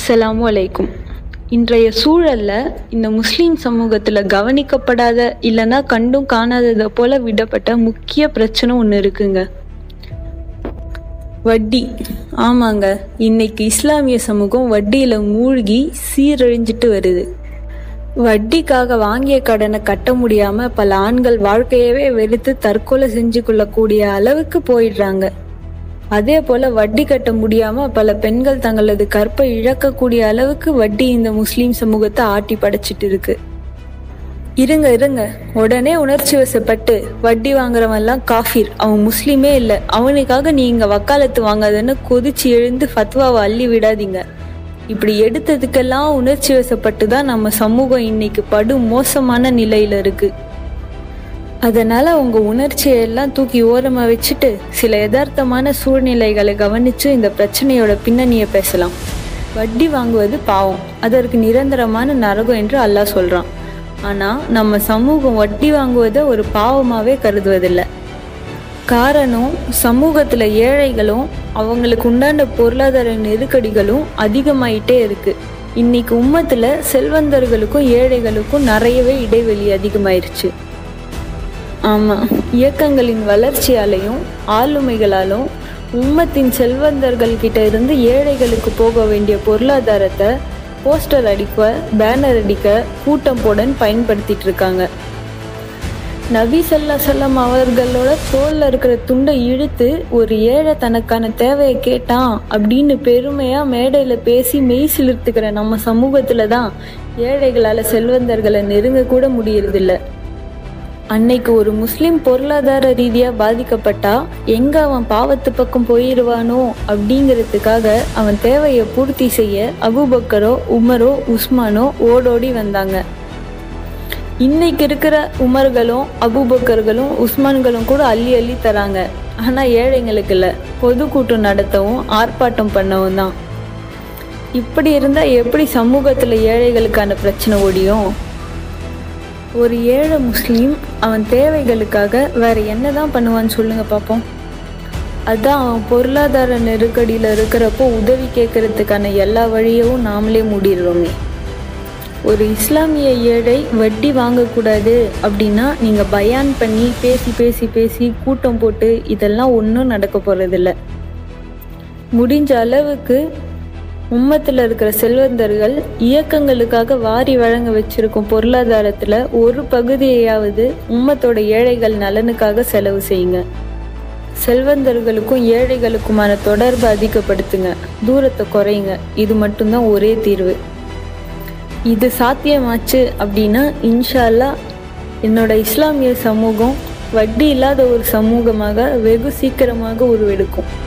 அஸ்ஸலாமு அலைக்கும் இன்றைய சூழல்ல இந்த முஸ்லீம் சமூகத்துல கவனிக்கப்படாத இல்லைன்னா கண்டும் காணாததை போல விடப்பட்ட முக்கிய பிரச்சனை ஒன்று இருக்குங்க வட்டி ஆமாங்க இன்னைக்கு இஸ்லாமிய சமூகம் வட்டியில மூழ்கி சீரழிஞ்சிட்டு வருது வட்டிக்காக வாங்கிய கடனை கட்ட முடியாம பல ஆண்கள் வாழ்க்கையவே வெறுத்து தற்கொலை செஞ்சு கொள்ளக்கூடிய அளவுக்கு போயிடுறாங்க அதே போல வட்டி கட்ட முடியாம பல பெண்கள் தங்களது கற்பை இழக்கக்கூடிய அளவுக்கு வட்டி இந்த முஸ்லீம் சமூகத்தை ஆட்டி படைச்சிட்டு இருக்கு இருங்க இருங்க உடனே உணர்ச்சி வசப்பட்டு வட்டி வாங்குறவன் எல்லாம் காஃபீர் அவன் முஸ்லீமே இல்லை அவனுக்காக நீங்க வக்காலத்து வாங்காதன்னு கொதிச்சு எழுந்து ஃபத்வாவை அள்ளி விடாதீங்க இப்படி எடுத்ததுக்கெல்லாம் உணர்ச்சி வசப்பட்டு தான் நம்ம சமூகம் இன்னைக்கு படு மோசமான நிலையில இருக்கு அதனால உங்க உணர்ச்சியை எல்லாம் தூக்கி ஓரமா வச்சுட்டு சில யதார்த்தமான சூழ்நிலைகளை கவனிச்சு இந்த பிரச்சனையோட பின்னணியை பேசலாம் வட்டி வாங்குவது பாவம் அதற்கு நிரந்தரமான நரகம் என்று அல்லாஹ் சொல்றான் ஆனா நம்ம சமூகம் வட்டி வாங்குவதை ஒரு பாவமாவே கருதுவதில்லை காரணம் சமூகத்துல ஏழைகளும் அவங்களுக்கு உண்டான பொருளாதார நெருக்கடிகளும் அதிகமாயிட்டே இருக்கு இன்னைக்கு உம்மத்துல செல்வந்தர்களுக்கும் ஏழைகளுக்கும் நிறையவே இடைவெளி அதிகமாயிருச்சு ஆமா இயக்கங்களின் வளர்ச்சியாலையும் ஆளுமைகளாலும் உம்மத்தின் செல்வந்தர்கள் கிட்ட இருந்து ஏழைகளுக்கு போக வேண்டிய பொருளாதாரத்தை போஸ்டர் அடிக்க பேனர் அடிக்க கூட்டம் போடன்னு பயன்படுத்திட்டு இருக்காங்க நபி சல்லா செல்லம் அவர்களோட தோல்ல இருக்கிற துண்டை இழுத்து ஒரு ஏழை தனக்கான தேவையை கேட்டான் அப்படின்னு பெருமையா மேடையில பேசி மெய் சிலிர்த்துக்கிற நம்ம சமூகத்துல தான் ஏழைகளால செல்வந்தர்களை நெருங்க கூட முடியறதில்ல அன்னைக்கு ஒரு முஸ்லிம் பொருளாதார ரீதியா பாதிக்கப்பட்டா எங்க அவன் பாவத்து பக்கம் போயிடுவானோ அப்படிங்கிறதுக்காக அவன் தேவையை பூர்த்தி செய்ய அபுபக்கரோ உமரோ உஸ்மானோ ஓடோடி வந்தாங்க இன்னைக்கு இருக்கிற உமர்களும் அபுபக்கர்களும் உஸ்மான்களும் கூட அள்ளி அள்ளி தராங்க ஆனா ஏழைங்களுக்கு இல்ல பொதுக்கூட்டம் நடத்தவும் ஆர்ப்பாட்டம் பண்ணவும் தான் இப்படி இருந்தா எப்படி சமூகத்துல ஏழைகளுக்கான பிரச்சனை ஓடியும் ஒரு ஏழை முஸ்லீம் அவன் தேவைகளுக்காக வேற என்னதான் பண்ணுவான்னு சொல்லுங்க பார்ப்போம் அதான் அவன் பொருளாதார நெருக்கடியில் இருக்கிறப்போ உதவி கேட்கறதுக்கான எல்லா வழியவும் நாமளே மூடிடுறோமே ஒரு இஸ்லாமிய ஏழை வட்டி வாங்கக்கூடாது அப்படின்னா நீங்கள் பயான் பண்ணி பேசி பேசி பேசி கூட்டம் போட்டு இதெல்லாம் ஒன்றும் நடக்க போகிறதில்ல முடிஞ்ச அளவுக்கு உம்மத்தில் இருக்கிற செல்வந்தர்கள் இயக்கங்களுக்காக வாரி வழங்க வச்சிருக்கும் பொருளாதாரத்தில் ஒரு பகுதியையாவது உம்மத்தோட ஏழைகள் நலனுக்காக செலவு செய்யுங்க செல்வந்தர்களுக்கும் ஏழைகளுக்குமான தொடர்பை அதிகப்படுத்துங்க தூரத்தை குறையுங்க இது மட்டும்தான் ஒரே தீர்வு இது சாத்தியமாச்சு அப்படின்னா இன்ஷா அல்லாஹ் என்னோட இஸ்லாமிய சமூகம் வட்டி இல்லாத ஒரு சமூகமாக வெகு சீக்கிரமாக உருவெடுக்கும்